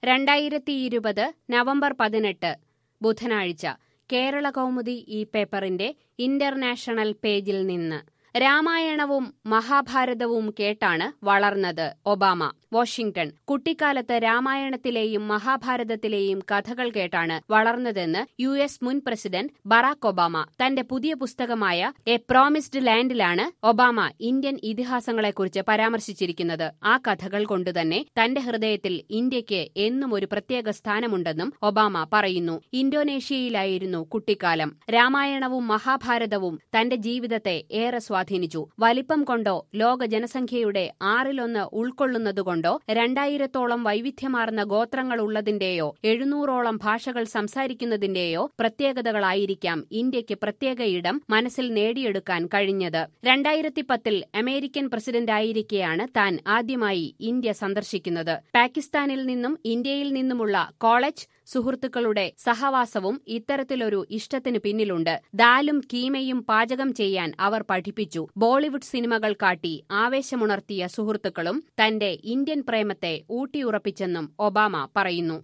രണ്ടായിരത്തി ഇരുപത് നവംബർ പതിനെട്ട് ബുധനാഴ്ച കേരള കൗമുദി ഈ പേപ്പറിന്റെ ഇന്റർനാഷണൽ പേജിൽ നിന്ന് രാമായണവും മഹാഭാരതവും കേട്ടാണ് വളർന്നത് ഒബാമ വാഷിംഗ്ടൺ കുട്ടിക്കാലത്ത് രാമായണത്തിലെയും മഹാഭാരതത്തിലെയും കഥകൾ കേട്ടാണ് വളർന്നതെന്ന് യു എസ് മുൻ പ്രസിഡന്റ് ബറാക് ഒബാമ തന്റെ പുതിയ പുസ്തകമായ എ പ്രോമിസ്ഡ് ലാൻഡിലാണ് ഒബാമ ഇന്ത്യൻ ഇതിഹാസങ്ങളെക്കുറിച്ച് പരാമർശിച്ചിരിക്കുന്നത് ആ കഥകൾ കൊണ്ടുതന്നെ തന്റെ ഹൃദയത്തിൽ ഇന്ത്യയ്ക്ക് എന്നും ഒരു പ്രത്യേക സ്ഥാനമുണ്ടെന്നും ഒബാമ പറയുന്നു ഇന്തോനേഷ്യയിലായിരുന്നു കുട്ടിക്കാലം രാമായണവും മഹാഭാരതവും തന്റെ ജീവിതത്തെ ഏറെ സ്വാധീനിച്ചു വലിപ്പം കൊണ്ടോ ലോക ജനസംഖ്യയുടെ ആറിലൊന്ന് ഉൾക്കൊള്ളുന്നതുകൊണ്ടോ രണ്ടായിരത്തോളം വൈവിധ്യമാർന്ന ഗോത്രങ്ങളുള്ളതിന്റെയോ എഴുന്നൂറോളം ഭാഷകൾ സംസാരിക്കുന്നതിന്റെയോ പ്രത്യേകതകളായിരിക്കാം ഇന്ത്യയ്ക്ക് പ്രത്യേക ഇടം മനസ്സിൽ നേടിയെടുക്കാൻ കഴിഞ്ഞത് രണ്ടായിരത്തി പത്തിൽ അമേരിക്കൻ പ്രസിഡന്റായിരിക്കെയാണ് താൻ ആദ്യമായി ഇന്ത്യ സന്ദർശിക്കുന്നത് പാകിസ്ഥാനിൽ നിന്നും ഇന്ത്യയിൽ നിന്നുമുള്ള കോളേജ് സുഹൃത്തുക്കളുടെ സഹവാസവും ഇത്തരത്തിലൊരു ഇഷ്ടത്തിന് പിന്നിലുണ്ട് ദാലും കീമയും പാചകം ചെയ്യാൻ അവർ പഠിപ്പിച്ചു ബോളിവുഡ് സിനിമകൾ കാട്ടി ആവേശമുണർത്തിയ സുഹൃത്തുക്കളും തന്റെ ഇന്ത്യൻ പ്രേമത്തെ ഊട്ടിയുറപ്പിച്ചെന്നും ഒബാമ പറയുന്നു